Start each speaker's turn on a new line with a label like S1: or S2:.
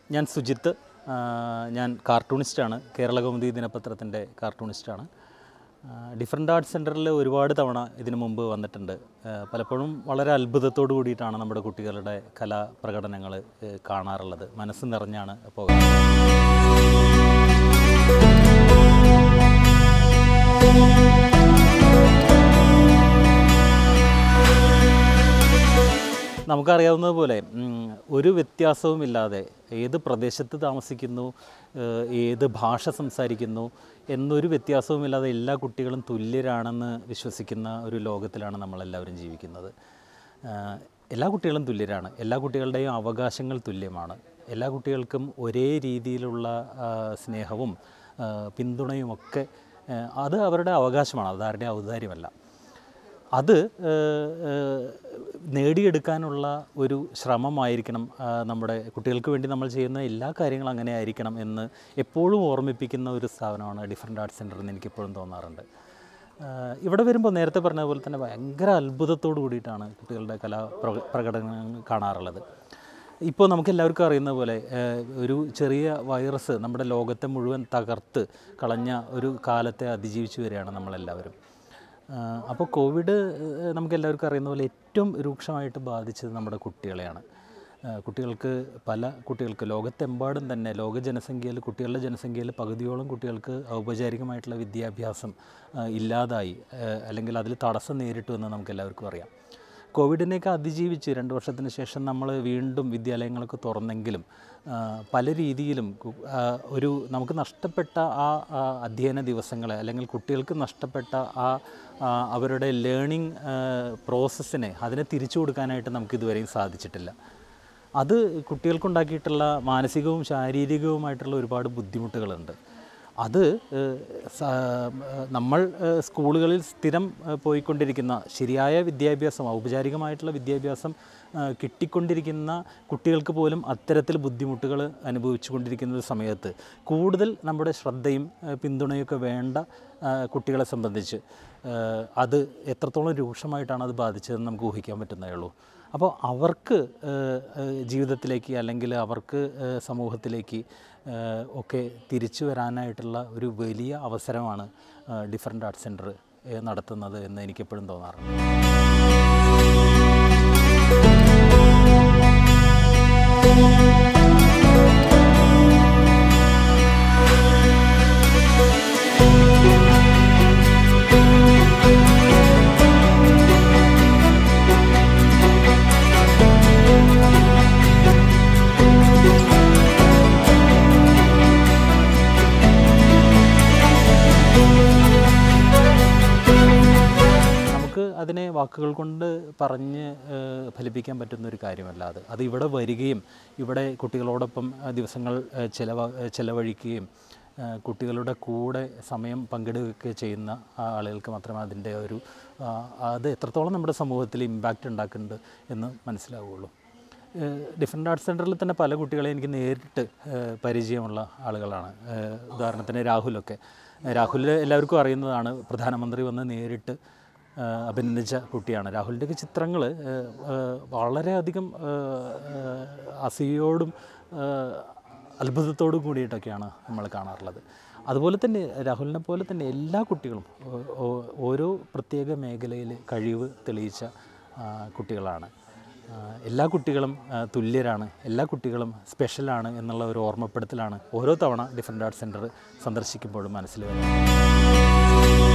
S1: ഞാൻ സുജിത്ത് ആ, ഞാൻ കാർട്ടൂണിസ്റ്റാണ് കേരള കൗമുദി ദിനപത്രത്തിൻ്റെ കാർട്ടൂണിസ്റ്റാണ് ഡിഫറെൻ്റ് ആർട്സ് സെൻറ്ററിൽ ഒരുപാട് തവണ ഇതിനു മുമ്പ് വന്നിട്ടുണ്ട് ആ, പലപ്പോഴും വളരെ അത്ഭുതത്തോടു കൂടിയിട്ടാണ് നമ്മുടെ കുട്ടികളുടെ കലാപ്രകടനങ്ങൾ കാണാറുള്ളത് മനസ്സ് നിറഞ്ഞാണ് പോകാറ് നമുക്കറിയാവുന്നതുപോലെ ഉം, ഒരു വ്യത്യാസവുമില്ലാതെ ഏത് പ്രദേശത്ത് താമസിക്കുന്നു ഏഹ്, ഏത് ഭാഷ സംസാരിക്കുന്നു എന്നൊരു വ്യത്യാസവുമില്ലാതെ എല്ലാ കുട്ടികളും തുല്യരാണെന്ന് വിശ്വസിക്കുന്ന ഒരു ലോകത്തിലാണ് നമ്മളെല്ലാവരും ജീവിക്കുന്നത് ആഹ്, എല്ലാ കുട്ടികളും തുല്യരാണ് എല്ലാ കുട്ടികളുടെയും അവകാശങ്ങൾ തുല്യമാണ് എല്ലാ കുട്ടികൾക്കും ഒരേ രീതിയിലുള്ള ആഹ്, സ്നേഹവും ആഹ്, പിന്തുണയുമൊക്കെ ആഹ്, അത് അവരുടെ അവകാശമാണ് അത് ആരുടെയും ഔദാര്യമല്ല അത് ഏഹ്, ഏഹ്, നേടിയെടുക്കാനുള്ള ഒരു ശ്രമമായിരിക്കണം ആ, നമ്മുടെ കുട്ടികൾക്ക് വേണ്ടി നമ്മൾ ചെയ്യുന്ന എല്ലാ കാര്യങ്ങളും അങ്ങനെ ആയിരിക്കണം എന്ന് എപ്പോഴും ഓർമ്മിപ്പിക്കുന്ന ഒരു സ്ഥാപനമാണ് ഡിഫറെൻ്റ് ആർട്സ് സെൻറ്റർ എന്ന് എനിക്കെപ്പോഴും തോന്നാറുണ്ട് ആഹ്, ഇവിടെ വരുമ്പോൾ നേരത്തെ പറഞ്ഞ പോലെ തന്നെ ഭയങ്കര അത്ഭുതത്തോടു കൂടിയിട്ടാണ് കുട്ടികളുടെ കലാ പ്രക- പ്രകടനങ്ങൾ കാണാറുള്ളത് ഇപ്പോൾ നമുക്ക് എല്ലാവർക്കും അറിയുന്ന പോലെ ഏഹ്, ഒരു ചെറിയ വൈറസ് നമ്മുടെ ലോകത്തെ മുഴുവൻ തകർത്ത് കളഞ്ഞ ഒരു കാലത്തെ അതിജീവിച്ചു വരികയാണ് നമ്മളെല്ലാവരും ആഹ് അപ്പോൾ കോവിഡ് ഏഹ് നമുക്ക് എല്ലാവർക്കും അറിയുന്ന പോലെ ഏറ്റവും രൂക്ഷമായിട്ട് ബാധിച്ചത് നമ്മുടെ കുട്ടികളെയാണ് ആഹ് കുട്ടികൾക്ക് പല കുട്ടികൾക്ക് ലോകത്തെമ്പാടും തന്നെ ലോക ജനസംഖ്യയിൽ കുട്ടികളുടെ ജനസംഖ്യയിൽ പകുതിയോളം കുട്ടികൾക്ക് ഔപചാരികമായിട്ടുള്ള വിദ്യാഭ്യാസം ആഹ് ഇല്ലാതായി ആഹ് അല്ലെങ്കിൽ അതിൽ തടസ്സം നേരിട്ടു എന്ന് നമുക്ക് എല്ലാവർക്കും അറിയാം കോവിഡിനെയൊക്കെ അതിജീവിച്ച് രണ്ട് വർഷത്തിന് ശേഷം നമ്മൾ വീണ്ടും വിദ്യാലയങ്ങളൊക്കെ തുറന്നെങ്കിലും ആ, പല രീതിയിലും കു- ആ, ഒരു നമുക്ക് നഷ്ടപ്പെട്ട ആ ആ അധ്യയന ദിവസങ്ങളെ അല്ലെങ്കിൽ കുട്ടികൾക്ക് നഷ്ടപ്പെട്ട ആ ആ, അവരുടെ ലേണിംഗ് പ്രോസസ്സിനെ അതിനെ തിരിച്ചു കൊടുക്കാനായിട്ട് നമുക്ക് ഇതുവരെയും സാധിച്ചിട്ടില്ല അത് കുട്ടികൾക്കുണ്ടാക്കിയിട്ടുള്ള മാനസികവും ശാരീരികവുമായിട്ടുള്ള ഒരുപാട് ബുദ്ധിമുട്ടുകളുണ്ട് അത് ഏഹ്, സ- ഏഹ്, നമ്മൾ ഏഹ്, സ്കൂളുകളിൽ സ്ഥിരം ഏഹ്, പോയിക്കൊണ്ടിരിക്കുന്ന ശരിയായ വിദ്യാഭ്യാസം ഔപചാരികമായിട്ടുള്ള വിദ്യാഭ്യാസം ഏഹ്, കിട്ടിക്കൊണ്ടിരിക്കുന്ന കുട്ടികൾക്ക് പോലും അത്തരത്തിൽ ബുദ്ധിമുട്ടുകൾ അനുഭവിച്ചു കൊണ്ടിരിക്കുന്ന ഒരു സമയത്ത് കൂടുതൽ നമ്മുടെ ശ്രദ്ധയും ഏഹ്, പിന്തുണയൊക്കെ വേണ്ട ഏഹ്, കുട്ടികളെ സംബന്ധിച്ച് ഏഹ്, അത് എത്രത്തോളം രൂക്ഷമായിട്ടാണ് അത് ബാധിച്ചതെന്ന് നമുക്ക് ഊഹിക്കാൻ പറ്റുന്നേ ഉള്ളൂ അപ്പോൾ അവർക്ക് ഏഹ്, ഏഹ്, ജീവിതത്തിലേക്ക് അല്ലെങ്കിൽ അവർക്ക് ഏഹ്, സമൂഹത്തിലേക്ക് ഏഹ്, ഒക്കെ തിരിച്ചു വരാനായിട്ടുള്ള ഒരു വലിയ അവസരമാണ് ഡിഫറെൻ്റ് ആർട്സ് സെൻറ്റർ നടത്തുന്നത് എന്ന് എനിക്കെപ്പോഴും തോന്നാറുണ്ട് നമുക്ക് അതിനെ വാക്കുകൾ കൊണ്ട് പറഞ്ഞ് ഏഹ്, ഫലിപ്പിക്കാൻ പറ്റുന്ന ഒരു കാര്യമല്ല അത് അത് ഇവിടെ വരികയും ഇവിടെ കുട്ടികളോടൊപ്പം ആ, ദിവസങ്ങൾ ഏഹ്, ചെലവ ഏഹ്, ചെലവഴിക്കുകയും ഏഹ്, കുട്ടികളുടെ കൂടെ സമയം പങ്കിടുകയൊക്കെ ചെയ്യുന്ന ആ ആളുകൾക്ക് മാത്രമേ അതിൻ്റെ ഒരു ആ, അത് എത്രത്തോളം നമ്മുടെ സമൂഹത്തിൽ ഇമ്പാക്റ്റ് ഉണ്ടാക്കുന്നുണ്ട് എന്ന് മനസ്സിലാവുകയുള്ളൂ ഡിഫറെൻ്റ് ആർട്സ് സെൻറ്ററിൽ തന്നെ പല കുട്ടികളെ എനിക്ക് നേരിട്ട് ഏഹ്, പരിചയമുള്ള ആളുകളാണ് ഏഹ്, ഉദാഹരണത്തിന് രാഹുലൊക്കെ രാഹുൽ എല്ലാവർക്കും അറിയുന്നതാണ് പ്രധാനമന്ത്രി വന്ന് നേരിട്ട് ഏഹ്, അഭിനന്ദിച്ച കുട്ടിയാണ് രാഹുലിൻ്റെയൊക്കെ ചിത്രങ്ങൾ വളരെയധികം ഏഹ്, ഏഹ്, അസൂയയോടും ഏഹ്, അത്ഭുതത്തോടും കൂടിയിട്ടൊക്കെയാണ് നമ്മൾ കാണാറുള്ളത് അതുപോലെ തന്നെ രാഹുലിനെ പോലെ തന്നെ എല്ലാ കുട്ടികളും ഓ- ഓ- ഓരോ പ്രത്യേക മേഖലയിൽ കഴിവ് തെളിയിച്ച ആ, കുട്ടികളാണ് ആ, എല്ലാ കുട്ടികളും ആ, തുല്യരാണ് എല്ലാ കുട്ടികളും സ്പെഷ്യലാണ് എന്നുള്ള ഒരു ഓർമ്മപ്പെടുത്തലാണ് ഓരോ തവണ ഡിഫറെൻ്റ് ആർട്സ് സെൻറ്റർ സന്ദർശിക്കുമ്പോഴും മനസ്സിൽ വരുന്നത്